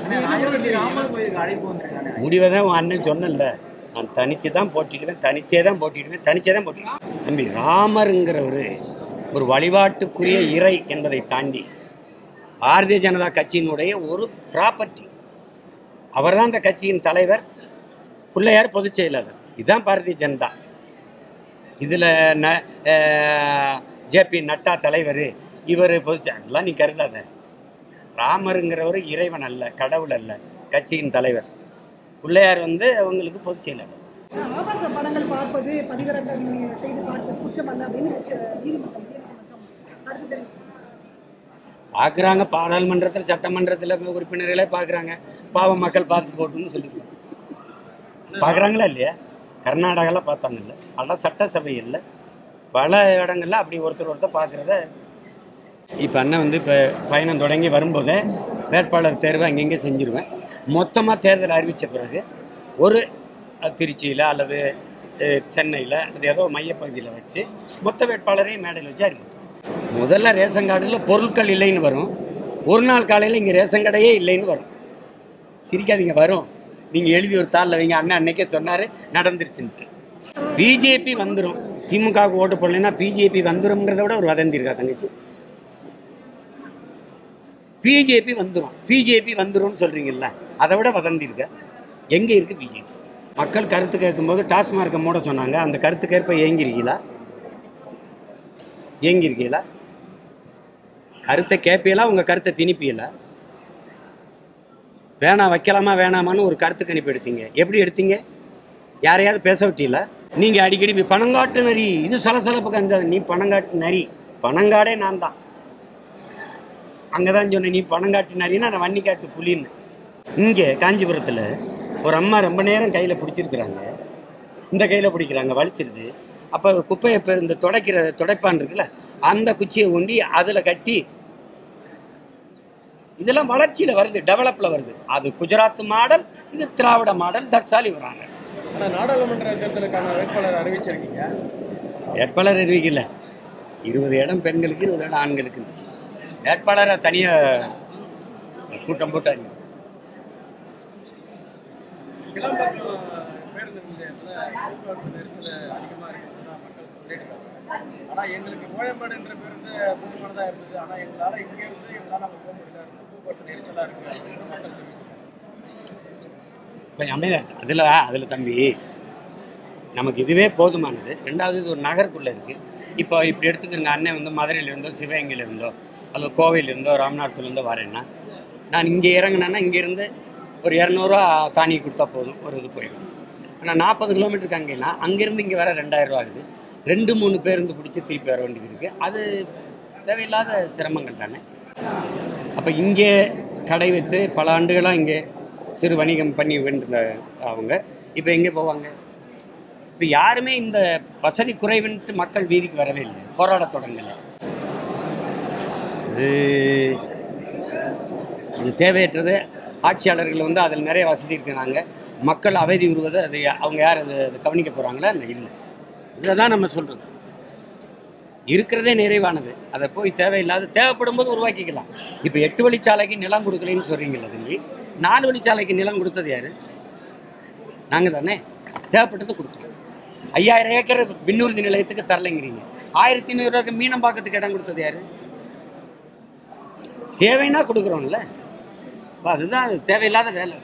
ராமர் கோயிலுக்கு அழைப்பு வந்திருக்காங்க முடிவை தான் உன் அண்ணன் சொன்னல நான் தனிச்சு தான் போட்டிடுவேன் தனிச்சே தான் போட்டிடுவேன் தனிச்சே தான் போட்டிடுவேன் தம்பி ராமருங்கிறவர் ஒரு வழிபாட்டுக்குரிய இறை என்பதை தாண்டி பாரதிய ஜனதா கட்சியினுடைய ஒரு ப்ராப்பர்ட்டி அவர் தான் இந்த கட்சியின் தலைவர் பிள்ளையார் பொதுச் செயலாளர் இதுதான் பாரதிய ஜனதா இதில் ந ஜேபி நட்டா தலைவர் இவர் பொதுச் அதெல்லாம் நீ கருதாத ராமருங்கிறவர் இறைவன் அல்ல கடவுள் அல்ல கட்சியின் தலைவர் பிள்ளையார் வந்து அவங்களுக்கு பொதுச் செயலாளர் ஆபாச படங்கள் பார்ப்பது பதிவிறக்கம் செய்து பார்ப்பது குற்றம் அல்ல அப்படின்னு உச்ச- நீதிமன்றம் உயர்நீதிமன்றம் கருத்து தெரிவிச்சிருக்காங்க பார்க்குறாங்க பாராளுமன்றத்தில் சட்டமன்றத்தில் உறுப்பினர்களே பார்க்குறாங்க பாவம் மக்கள் பார்த்து போட்டுன்னு சொல்லி பார்க்குறாங்களா இல்லையா கர்நாடகாவில் பார்த்தாங்கல்ல பல சட்டசபையில் பல இடங்கள்ல அப்படி ஒருத்தர் ஒருத்தர் பார்க்குறத இப்போ அண்ணன் வந்து இப்போ பயணம் தொடங்கி வரும்போதே வேட்பாளர் தேர்வு அங்கங்கே செஞ்சுருவேன் மொத்தமாக தேர்தல் அறிவித்த பிறகு ஒரு திருச்சியில் அல்லது சென்னையில் அது ஏதோ மையப்பகுதியில் வச்சு மொத்த வேட்பாளரையும் மேடையில் வச்சு அறிவிப்போம் முதல்ல ரேஷன் கார்டில் பொருட்கள் இல்லைன்னு வரும் ஒரு நாள் காலையில் இங்கே ரேஷன் கடையே இல்லைன்னு வரும் சிரிக்காதீங்க வரும் நீங்கள் எழுதி ஒரு தாளில் வைங்க அண்ணன் அன்னைக்கே சொன்னார் நடந்துருச்சுன்ட்டு பிஜேபி வந்துடும் திமுகவுக்கு ஓட்டு போடலைன்னா பிஜேபி வந்துரும்ங்கிறத விட ஒரு வதந்தி இருக்கா தங்கச்சி பிஜேபி வந்துடும் பிஜேபி வந்துரும்னு சொல்கிறீங்கல்ல அதை விட வதந்தி இருக்க எங்கே இருக்குது பிஜேபி மக்கள் கருத்து கேட்கும்போது டாஸ்மார்க்கை மூட சொன்னாங்க அந்த கருத்துக்கேற்ப ஏங்கிருக்கீங்களா ஏங்கிருக்கீங்களா கருத்தை கேட்பீங்களா உங்கள் கருத்தை திணிப்பீங்களா வேணாம் வைக்கலாமா வேணாமான்னு ஒரு கருத்து கணிப்பு எடுத்தீங்க எப்படி எடுத்தீங்க யாரையாவது பேச விட்டீங்களா நீங்கள் அடிக்கடி போய் பணங்காட்டு நரி இது சலசலப்புக்கு அந்த நீ பணங்காட்டு நரி பணங்காடே நான் தான் அங்கே தான் சொன்னேன் நீ பணங்காட்டு நரின்னா நான் வன்னிக்காட்டு புலின்னு இங்கே காஞ்சிபுரத்தில் ஒரு அம்மா ரொம்ப நேரம் கையில் பிடிச்சிருக்கிறாங்க இந்த கையில் பிடிக்கிறாங்க வலிச்சிருது அப்போ குப்பையை இப்போ இந்த துடைக்கிற துடைப்பான் இருக்குல்ல அந்த குச்சியை ஒண்டி அதில் கட்டி இதெல்லாம் வளர்ச்சியில் வருது டெவலப்பில் வருது அது குஜராத் மாடல் இது திராவிட மாடல் தட்சாலி வராங்க ஆனால் நாடாளுமன்ற தேர்தலுக்கான வேட்பாளர் அறிவிச்சிருக்கீங்க வேட்பாளர் அறிவிக்கல இருபது இடம் பெண்களுக்கு இருபது இடம் ஆண்களுக்கு வேட்பாளரை தனியாக கூட்டம் போட்டு அறிவி கிளம்பரம் பேருந்து நிலையத்தில் போக்குவரத்து நெரிசல் அதிகமாக இருக்குதுன்னு தான் மக்கள் சொல்லிட்டு ஆனால் எங்களுக்கு கோயம்பேடுன்ற பேருந்து போதுமானதாக இருந்தது ஆனால் எங்களால் இங்கே இருந்து எங்களால் நம்ம போக முடியல போக்குவரத்து நெரிசலாக இருக்குது அப்படின்னு மக்கள் தெரிவிச்சாங்க கொஞ்சம் அமைதியா இரு. அதில் அதில் தம்பி நமக்கு இதுவே போதுமானது ரெண்டாவது இது ஒரு நகருக்குள்ளே இருக்குது இப்போ இப்படி எடுத்துக்கிறங்க அண்ணன் வந்து மதுரையில இருந்தோ சிவகங்கையில இருந்தோ அல்லது கோவையில இருந்தோ ராமநாதபுரத்துல இருந்தோ வரேன்னா நான் இங்கே இறங்குனேன்னா இங்கேருந்து ஒரு இரநூறுவா தானி கொடுத்தா போதும் ஒரு இது போயிடும் ஆனால் நாற்பது கிலோமீட்டருக்கு அங்கேனா அங்கேருந்து இங்கே வர ரெண்டாயிரம் ரூபா ஆகுது ரெண்டு மூணு பேருந்து பிடிச்சி திருப்பி வர வேண்டியது இருக்குது அது தேவையில்லாத சிரமங்கள் தானே அப்போ இங்கே கடை வைத்து பல ஆண்டுகளாக இங்கே சிறு வணிகம் பண்ணி வேண்டியிருந்த அவங்க இப்போ எங்கே போவாங்க இப்போ யாருமே இந்த வசதி குறைவுன்ட்டு மக்கள் வீதிக்கு வரவே இல்லை போராடத் தொடங்கலை இது இது தேவையற்றது ஆட்சியாளர்கள் வந்து அதில் நிறைய வசதி இருக்கிறாங்க மக்கள் அவதி உருவதை அது யா- அவங்க யார் அது அது கவனிக்க போகிறாங்களா இல்லை இதை தான் நம்ம சொல்கிறது இருக்கிறதே நிறைவானது அதை போய் தேவையில்லாத தேவைப்படும் போது உருவாக்கிக்கலாம் இப்போ எட்டு வழிச்சாலைக்கு நிலம் கொடுக்கலன்னு சொல்கிறீங்களா தம்பி நாலு வழிச்சாலைக்கு நிலம் கொடுத்தது யாரு நாங்கள் தானே தேவைப்பட்டது கொடுத்தோம் ஐயாயிரம் ஏக்கர் விண்ணூர்தி நிலையத்துக்கு தரலைங்கிறீங்க ஆயிரத்தி ஐநூறுரூவாக்கு மீனம்பாக்கத்துக்கு இடம் கொடுத்தது யாரு தேவைன்னா கொடுக்குறோம்ல அப்ப அதுதான் அது தேவையில்லாத வேலை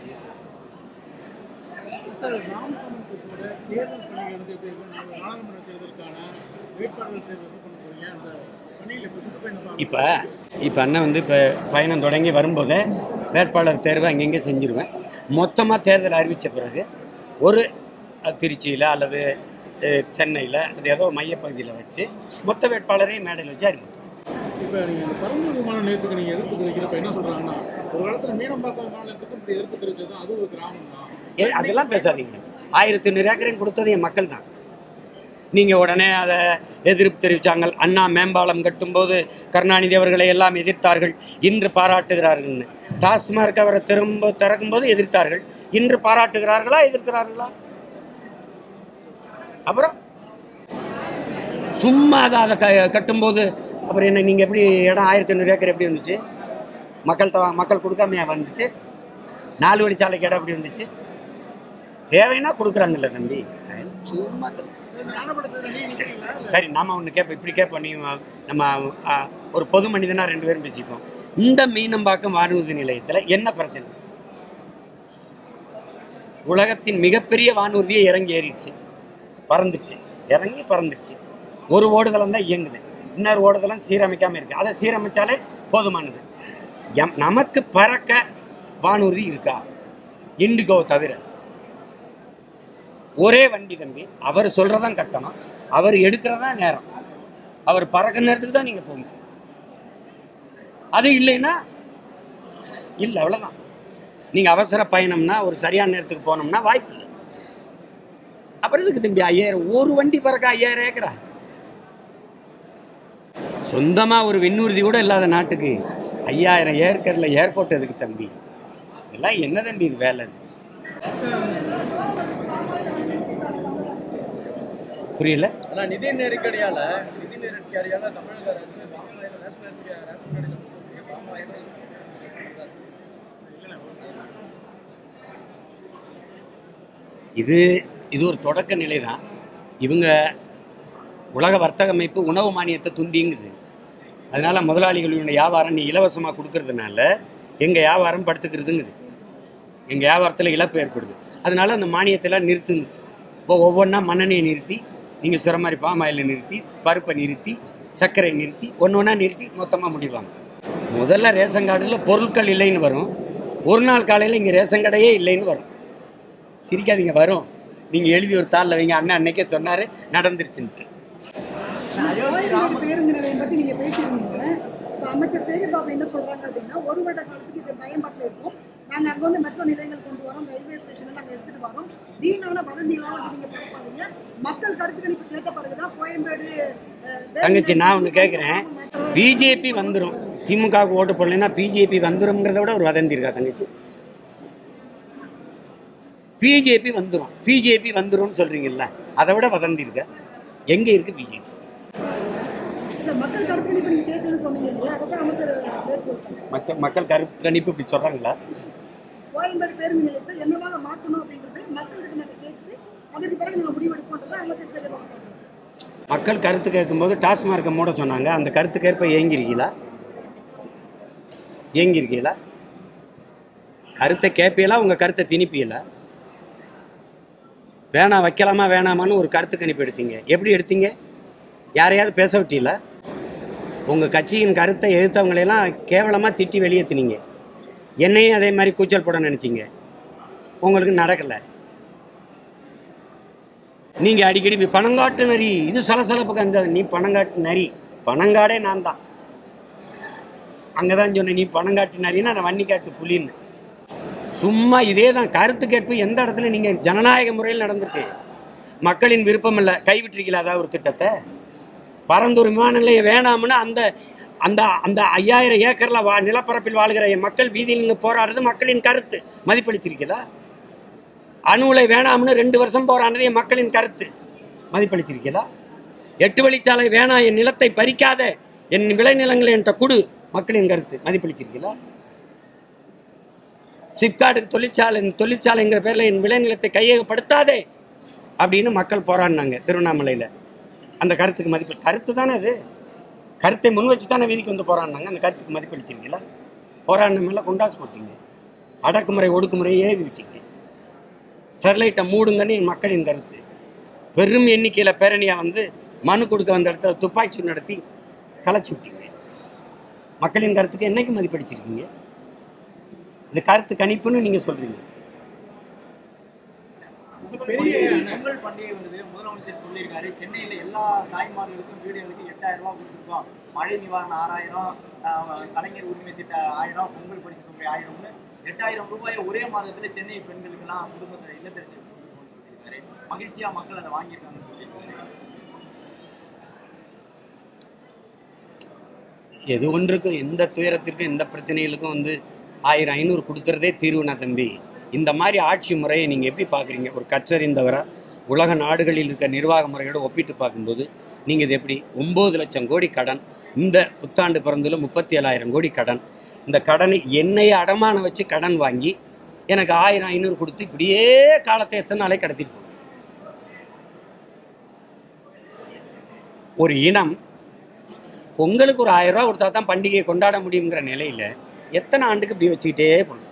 சார் ராம் கமிஷனோட தேர்தல் பணிகள் வந்து எப்படி இருக்கும் நம்ம நாடாளுமன்ற தேர்தலுக்கான வேட்பாளர் தேர்வு எப்படி பண்ண போறீங்க அந்த பணியில் இப்போ சுற்றுப்பயணம் பண்ண இப்போ இப்போ அண்ணன் வந்து இப்போ பயணம் தொடங்கி வரும்போதே வேட்பாளர் தேர்வு அங்கங்கே செஞ்சுருவேன் மொத்தமாக தேர்தல் அறிவித்த பிறகு ஒரு திருச்சியில் அல்லது சென்னையில் அல்லது ஏதோ மையப்பகுதியில் வச்சு மொத்த வேட்பாளரையும் மேடையில் வச்சு அறிவிப்போம் இப்போ நீங்கள் இந்த பரந்தூர் விமான நிலையத்துக்கு நீங்கள் எதிர்ப்பு தெரிவிக்கிறப்ப என்ன சொல்கிறாங்கன்னா ஒரு காலத்தில் மீனம்பாக்கம் விமான நிலையத்துக்கு இப்படி எதிர்ப்பு தெரிவித்தது அது ஒரு கிராமம் தான் ஏ அதெல்லாம் பேசாதீங்க ஆயிரத்தி ஐநூறு ஏக்கரையும் கொடுத்தது என் மக்கள் தான் நீங்கள் உடனே அதை எதிர்ப்பு தெரிவித்தாங்க அண்ணா மேம்பாலம் கட்டும்போது கருணாநிதி அவர்களை எல்லாம் எதிர்த்தார்கள் இன்று பாராட்டுகிறார்கள்னு டாஸ்மார்க் அவரை திரும்ப திறக்கும்போது எதிர்த்தார்கள் இன்று பாராட்டுகிறார்களா எதிர்க்கிறார்களா அப்புறம் சும்மா அதை அதை க கட்டும்போது அப்புறம் என்ன நீங்கள் எப்படி இடம் ஆயிரத்தி ஐநூறு ஏக்கர் எப்படி வந்துச்சு மக்கள் த மக்கள் கொடுக்காமையா வந்துச்சு நாலு வழிச்சாலைக்கு இடம் எப்படி வந்துச்சு தேவைன்னா கொடுக்குறாங்கல்ல தம்பி சும்மா தம்பி. ஞானப்படுத்துறது நீ நினைக்கிறீங்களா இல்ல சரி நாம ஒன்று கேட்போம் இப்படி கேட்போம் நீ அஹ், நம்ம அஹ், ஒரு பொது மனிதனா ரெண்டு பேரும் பேசிப்போம் இந்த மீனம்பாக்கம் வானூர்தி நிலையத்தில் என்ன பிரச்சனை உலகத்தின் மிகப்பெரிய வானூர்தியை இறங்கி ஏறிடுச்சு பறந்துருச்சு இறங்கி பறந்துருச்சு ஒரு ஓடுதளம் தான் இயங்குது இன்னொரு ஓடுதளம் சீரமைக்காம இருக்கு அதை சீரமைச்சாலே போதுமானது எம் நமக்கு பறக்க வானூர்தி இருக்கா இண்டிகோ தவிர ஒரே வண்டி தம்பி அவர் சொல்றதான் கட்டணம் அவர் எடுக்கிறதா நேரம் அவர் பறக்க நேரத்துக்கு தான் நீங்க போங்க அது இல்லைன்னா இல்லை அவ்வளவுதான் நீங்க அவசர பயணம்னா ஒரு சரியான நேரத்துக்கு போனோம்னா வாய்ப்பு இல்லை அப்புறம் இதுக்கு தம்பி ஐயாயிரம் ஒரு வண்டி பறக்க ஐயாயிரம் ஏக்கரா சொந்தமா ஒரு விண்ணூர்தி கூட இல்லாத நாட்டுக்கு ஐயாயிரம் ஏக்கர்ல ஏர்போர்ட் எதுக்கு தம்பி இதெல்லாம் என்ன தம்பி இது வேலை இது? புரியல ஆனா நிதி நெருக்கடியால நிதி நெருக்கடியால தமிழக அரசு பாமாயில் ரேஷன் அரிசி ரேஷன் கடையில் கொடுக்கக்கூடிய பாமாயில் இது இது ஒரு தொடக்க நிலை தான் இவங்க உலக வர்த்தக அமைப்பு உணவு மானியத்தை துண்டிங்குது அதனால முதலாளிகளுடைய வியாபாரம் நீ இலவசமாக கொடுக்கறதுனால எங்கள் வியாபாரம் படுத்துக்கிறதுங்குது எங்கள் வியாபாரத்தில் இழப்பு ஏற்படுது அதனால அந்த மானியத்தெல்லாம் நிறுத்துங்க இப்போ ஒவ்வொன்றா மண்ணெண்ணெயை நிறுத்தி நீங்கள் சொல்கிற மாதிரி பாமாயிலை நிறுத்தி பருப்பை நிறுத்தி சர்க்கரை நிறுத்தி ஒன்று ஒன்றா நிறுத்தி மொத்தமாக முடிவாங்க முதல்ல ரேஷன் கார்டில் பொருட்கள் இல்லைன்னு வரும் ஒரு நாள் காலையில் இங்கே ரேஷன் கடையே இல்லைன்னு வரும் சிரிக்காதீங்க வரும் நீங்கள் எழுதி ஒரு தாளில் வைங்க அண்ணன் அன்னைக்கே சொன்னார் நடந்துருச்சுன்ட்டு கோயம்பேடு பேருந்து நிலையம் பத்தி நீங்க பேசியிருந்தீங்க இப்ப அமைச்சர் சேகர் பாபு என்ன சொல்றாங்க அப்படின்னா ஒரு வருட காலத்துக்கு இது பயன்பாட்டில் இருக்கும் நாங்க அங்க வந்து மெட்ரோ நிலையங்கள் கொண்டு வரோம் ரயில்வே ஸ்டேஷன் நாங்க எடுத்துட்டு வரோம் வீணான வதந்திகளாம் வந்து நீங்க பரப்பாதீங்க மக்கள் கருத்து கணிப்பு கேட்ட பிறகுதான் கோயம்பேடு அஹ், பேருந்து தங்கச்சி, நான் ஒண்ணு நிலையம் கேக்குறேன். metro- பிஜேபி வந்துடும் திமுகவுக்கு ஓட்டு போடலைன்னா பிஜேபி வந்துரும்ங்கிறத விட ஒரு வதந்தி இருக்கா தங்கச்சி பிஜேபி வந்துடும் பிஜேபி வந்துரும்னு சொல்றீங்கல்ல அதை விட வதந்தி இருக்கா எங்க இருக்கு பிஜேபி இல்ல, மக்கள் கருத்து கணிப்பு நீங்க கேட்கணும்னு சொன்னீங்க இல்லையா அதான் அமைச்சர் மேற்கொள்றாங்க மக்கள் மக்கள் கருத்து கணிப்பு இப்படி சொல்றாங்களா கோயம்பேடு பேருந்து நிலையத்தை என்னவாக மாற்றணும் அப்படின்றது மக்கள்கிட்ட நாங்க கேட்டு அதற்கு பிறகு நாங்க முடிவெடுப்போம்ன்றதை அமைச்சர் சேகர் பாபு சொல்றாங்க மக்கள் கருத்து கேட்கும்போது டாஸ்மார்க்கை மூட சொன்னாங்க அந்த கருத்துக்கேற்ப ஏங்கிருக்கீங்களா ஏங்கிருக்கீங்களா கருத்தை கேட்பீங்களா உங்க கருத்தை திணிப்பீங்களா வேணாம் வைக்கலாமா வேணாமான்னு ஒரு கருத்து கணிப்பு எடுத்தீங்க எப்படி எடுத்தீங்க யாரையாவது பேச விட்டீங்களா உங்க கட்சியின் கருத்தை எதிர்த்தவங்களையெல்லாம் கேவலமா திட்டி வெளியேற்றினீங்க என்னையும் அதே மாதிரி கூச்சல் போட நினைச்சீங்க உங்களுக்கு நடக்கலை நீங்க அடிக்கடி இப்படி பணங்காட்டு நரி இது சலசலப்புக்கு அந்த நீ பணங்காட்டு நரி பணங்காடே நான் தான் அங்கதான் சொன்னேன் நீ பணங்காட்டு நரின்னா நான் வன்னிக்காட்டு புலின்னு சும்மா இதே தான் கருத்து கேட்பு எந்த இடத்துல நீங்க ஜனநாயக முறையில் நடந்திருக்கு மக்களின் விருப்பம் இல்லை கைவிட்டிருக்கீங்களா அதாவது ஒரு திட்டத்தை பரந்தூர் விமான நிலையம் வேணாம்னு அந்த அந்த அந்த ஐயாயிரம் ஏக்கர்ல வா நிலப்பரப்பில் வாழ்கிற என் மக்கள் வீதியில் நின்று போராடுறது மக்களின் கருத்து மதிப்பளிச்சிருக்கீங்களா அணு உலை வேணாம்னு ரெண்டு வருஷம் போரானது என் மக்களின் கருத்து மதிப்பளிச்சிருக்கீங்களா எட்டு வழிச்சாலை வேணாம் என் நிலத்தை பறிக்காத என் விளைநிலங்களை என்ற குடு மக்களின் கருத்து மதிப்பளிச்சிருக்கீங்களா சிப்காட்டுக்கு தொழிற்சாலை தொழிற்சாலைங்கிற பேர்ல என் விளைநிலத்தை கையகப்படுத்தாதே அப்படின்னு மக்கள் போராடினாங்க திருவண்ணாமலையில் அந்த கருத்துக்கு மதிப்பு கருத்து தானே அது கருத்தை முன் வச்சு தானே வீதிக்கு வந்து போராடினாங்க அந்த கருத்துக்கு மதிப்பளிச்சிருக்கீங்களா போராடின மேல குண்டாஸ் போட்டீங்க அடக்குமுறை ஒடுக்குமுறையே ஏவி விட்டீங்க ஸ்டெர்லைட்டை மூடுங்கன்னு என் மக்களின் கருத்து பெரும் எண்ணிக்கையில் பேரணியாக வந்து மனு கொடுக்க வந்த இடத்துல துப்பாக்கி சூடு நடத்தி கலைச்சி விட்டீங்க மக்களின் கருத்துக்கு என்னைக்கு மதிப்பளிச்சிருக்கீங்க இது கருத்து கணிப்புன்னு நீங்கள் சொல்கிறீங்க பெரிய பொங்கல் பண்டிகை வருது முதலமைச்சர் சொல்லியிருக்காரு சென்னையில எல்லா தாய்மார்களுக்கும் வீடுகளுக்கு எட்டாயிரம் ரூபாய் கொடுத்துருக்கோம் மழை நிவாரணம் ஆறாயிரம் ஆஹ், கலைஞர் உரிமை திட்ட ஆயிரம் பொங்கல் பரிசு தொகை ஆயிரம்னு எட்டாயிரம் ரூபாயை ஒரே மாதத்துல சென்னை பெண்களுக்கெல்லாம் குடும்பத்துல இல்லத்தரசி கொடுக்கணும்னு சொல்லியிருக்காரு மகிழ்ச்சியா மக்கள் அதை வாங்கியிருக்காங்கன்னு சொல்லியிருக்காரு எது ஒன்றுக்கும் எந்த துயரத்திற்கும் எந்த பிரச்சனைகளுக்கும் வந்து ஆயிரம் ஐநூறு கொடுத்துறதே தீர்வுனா தம்பி இந்த மாதிரி ஆட்சி முறையை நீங்கள் எப்படி பார்க்குறீங்க ஒரு கச்சறிந்தவரா உலக நாடுகளில் இருக்க நிர்வாக முறையோட ஒப்பிட்டு பார்க்கும்போது நீங்கள் இது எப்படி ஒம்பது லட்சம் கோடி கடன் இந்த புத்தாண்டு பிறந்ததில் முப்பத்தி ஏழாயிரம் கோடி கடன் இந்த கடனை என்னைய அடமானம் வச்சு கடன் வாங்கி எனக்கு ஆயிரம் ஐநூறு கொடுத்து இப்படியே காலத்தை எத்தனை நாளே கடத்திட்டு போகுது. ஒரு இனம் பொங்கலுக்கு ஒரு ஆயிரம் ரூபா கொடுத்தா தான் பண்டிகையை கொண்டாட முடியுங்கிற நிலையில எத்தனை ஆண்டுக்கு இப்படி வச்சுக்கிட்டே போகணும்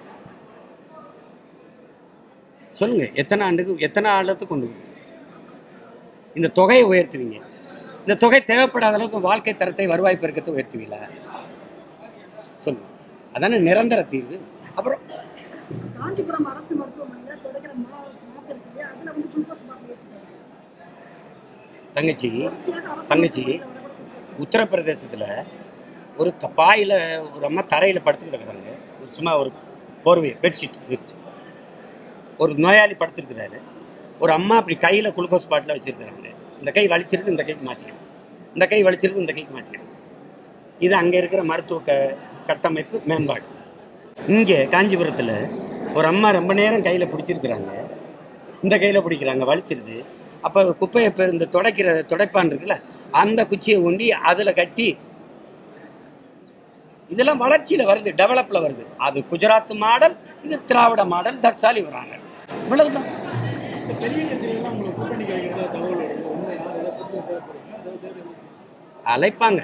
சொல்லுங்க எத்தனை ஆண்டுக்கு எத்தனை ஆழத்துக்கு கொண்டு போகும்? இந்த தொகையை உயர்த்துவீங்க இந்த தொகை தேவைப்படாத அளவுக்கு வாழ்க்கை தரத்தை வருவாய் பெருக்கத்தை உயர்த்துவீங்களா சொல்லுங்க அதானே நிரந்தர தீர்வு அப்புறம் காஞ்சிபுரம் அரசு மருத்துவமனையில தொடங்கிற மாப்பு இருக்கு இல்லையா அதுல வந்து குளுக்கோஸ் பாட்டில் ஏற்றிருக்காங்க தங்கச்சி தொடர்ச்சியாக அரசு தங்கச்சி மருத்துவமனையில வரக்கூட உத்தரப்பிரதேசத்தில் ஒரு த பாயில் ஒரு அம்மா தரையில் படுத்து கிடக்குறாங்க ஒரு சும்மா ஒரு போர்வை பெட்ஷீட் விரிச்சு ஒரு நோயாளி படுத்துருக்கிறாரு ஒரு அம்மா அப்படி கையில் குளுக்கோஸ் பாட்டில் வச்சுருக்குறாங்க இந்த கை வலிச்சிருக்கு இந்த கைக்கு மாற்றிக்கணும் இந்த கை வலிச்சிருக்கு இந்த கைக்கு மாற்றிக்கணும் இது அங்கே இருக்கிற மருத்துவ க கட்டமைப்பு மேம்பாடு இங்கே காஞ்சிபுரத்தில் ஒரு அம்மா ரொம்ப நேரம் கையில் பிடிச்சிருக்கிறாங்க இந்த கையில் பிடிக்கிறாங்க வலிச்சிருது அப்போ குப்பையை இப்போ இந்த துடைக்கிற துடைப்பான் இருக்குல்ல அந்த குச்சியை ஊண்டி அதில் கட்டி இதெல்லாம் வளர்ச்சியில் வருது டெவலப்பில் வருது அது குஜராத் மாடல் இது திராவிட மாடல் தட்சாலி வராங்க இவ்வளவுதான் இந்த பெரிய கட்சிகள்லாம் உங்களுக்கு கூட்டணி கிடைக்கிறதா தகவல் வருது உண்மை யார் ஏதாவது புதுசாக தேவைப்படுறீங்க அதாவது தேர்தல் அழைப்பாங்க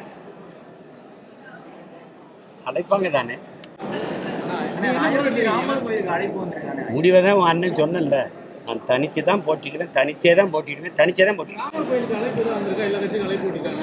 அழைப்பாங்க தானே அண்ணா, ராமர் ராமர் கோயிலுக்கு அழைப்பு வந்திருக்காங்க முடிவை தான் உன் அண்ணன் சொன்னேன்ல நான் தனிச்சு தான் போட்டிடுவேன் தனிச்சே தான் போட்டிடுவேன் தனிச்சே தான் போட்டிடுவேன் ராமர் கோயிலுக்கு அழைப்பு எதுவும் வந்திருக்கா எல்லா கட்சியும் அழைப்பு விட்டுருக்காங்க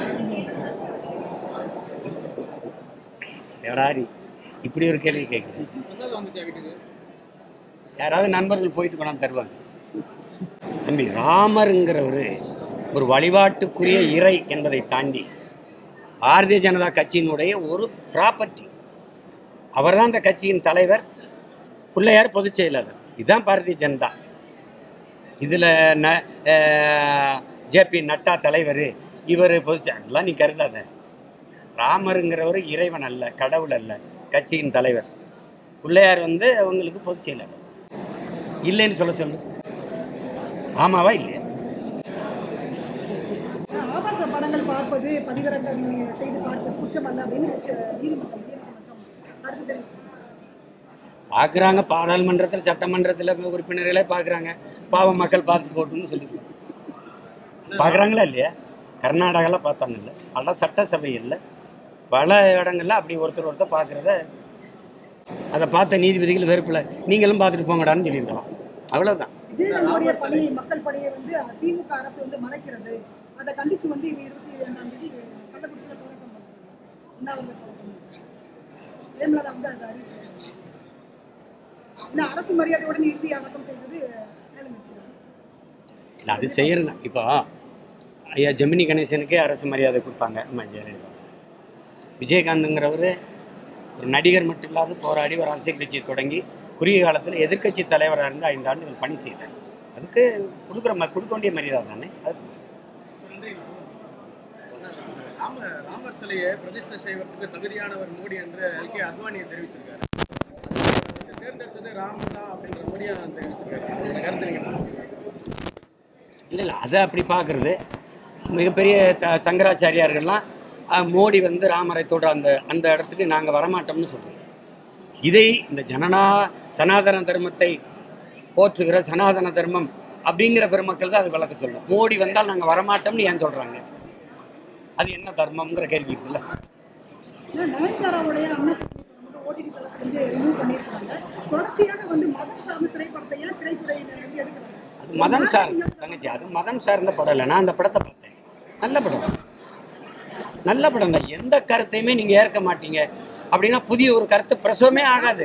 எடா நீ இப்படி ஒரு கேள்வி கேட்குறேன் பிரசாதம் வந்துச்சா வீட்டுக்கு யாராவது நண்பர்கள் போயிட்டு கொண்டாந்து தருவாங்க தம்பி ராமருங்கிறவர் ஒரு வழிபாட்டுக்குரிய இறை என்பதை தாண்டி பாரதிய ஜனதா கட்சியினுடைய ஒரு ப்ராப்பர்ட்டி அவர்தான் அந்த கட்சியின் தலைவர் பிள்ளையார் பொதுச் செயலாளர் இதுதான் பாரதிய ஜனதா இதில் ந ஜேபி நட்டா தலைவர் இவர் பொதுச் அதெல்லாம் நீ கருதாத ராமருங்கிறவர் இறைவன் அல்ல கடவுள் அல்ல கட்சியின் தலைவர் பிள்ளையார் வந்து அவங்களுக்கு பொதுச் செயலாளர் இல்லைன்னு சொல்ல சொல்லு ஆமாவா இல்லையா ஆபாச படங்கள் பார்ப்பது பதிவிறக்கம் செய்து பார்ப்பது குற்றம் அல்ல அப்படின்னு உச்ச- நீதிமன்றம் உயர்நீதிமன்றம் கருத்து தெரிவிச்சிருக்காங்க பார்க்குறாங்க பாராளுமன்றத்தில் சட்டமன்றத்தில் உறுப்பினர்களே பார்க்குறாங்க பாவம் மக்கள் பார்த்து போட்டுன்னு சொல்லி பார்க்குறாங்களா இல்லையா கர்நாடகாவில் பார்த்தாங்கல்ல பல சட்டசபைகளில் பல இடங்கள்ல அப்படி ஒருத்தர் ஒருத்தர் பார்க்குறத அதை பார்த்த நீதிபதிகள் வெறுப்பில் நீங்களும் பார்த்துட்டு போங்கடான்னு சொல்லியிருக்கலாம் அவ்வளோதான் விஜயகாந்தோடைய பணியை மக்கள் பணியை வந்து திமுக அரசு வந்து மறைக்கிறது அதை கண்டிச்சு வந்து இவங்க இருபத்தி இரண்டாம் தேதி கள்ளக்குறிச்சியில் போராட்டம் பண்றாங்க உண்ணாவிரத போராட்டம் பிரேமலதா வந்து அதை அறிவிச்சிருக்காங்க இந்த அரசு மரியாதையுடன் இறுதி அடக்கம் செய்தது ஆளுங்கட்சி இல்லை அது செய்யறது தான் இப்போ ஐயா ஜெமினி கணேசனுக்கே அரசு மரியாதை கொடுத்தாங்க அம்மா ஜெயலலிதா விஜயகாந்துங்கிறவர் ஒரு நடிகர் மட்டும் இல்லாத போராடி ஒரு அரசியல் கட்சியை தொடங்கி குறுகிய காலத்தில் எதிர்க்கட்சி தலைவராக இருந்து ஐந்து ஆண்டுகள் பணி செய்தார் அதுக்கு கொடுக்குற ம கொடுக்க வேண்டிய மரியாதை தானே அது நன்றி ராம ராமர் சிலையை பிரதிஷ்டை செய்வதற்கு தகுதியானவர் மோடி என்று எல் கே அத்வானியை தெரிவிச்சிருக்காரு அதை தேர்ந்தெடுத்தது ராமர் தான் அப்படின்ற மோடியா தெரிவிச்சிருக்காரு அந்த கருத்து நீங்க இல்லை இல்லை அதை அப்படி பார்க்குறது மிகப்பெரிய த சங்கராச்சாரியார்கள்லாம் அஹ், மோடி வந்து ராமரை தொடுற அந்த அந்த இடத்துக்கு நாங்கள் வரமாட்டோம்னு சொல்கிறோம் இதை இந்த ஜனனா சனாதன தர்மத்தை போற்றுகிற சனாதன தர்மம் அப்படிங்கிற பெருமக்கள் தான் அது விளக்க சொல்லணும் மோடி வந்தால் நாங்கள் வரமாட்டோம்னு ஏன் சொல்கிறாங்க அது என்ன தர்மம்ங்கிற கேள்வி இருக்குல்ல ஏன்னா நயன்தாராவுடைய அண்ணா வந்து ஓடிடி தளத்துல இருந்து ரிமூவ் பண்ணியிருக்காங்க தொடர்ச்சியாக வந்து மதம் சார்ந்த திரைப்படத்தை ஏன் திரைத்துறையினர் வந்து எடுக்கிறாங்க அது மதம் சார்ந்த தங்கச்சி அது மதம் சார்ந்த படம் இல்லை நான் அந்த படத்தை பார்த்தேன் நல்ல படம் நல்ல படம் தான் எந்த கருத்தையுமே நீங்கள் ஏற்க மாட்டீங்க அப்படின்னா புதிய ஒரு கருத்து பிரசவமே ஆகாது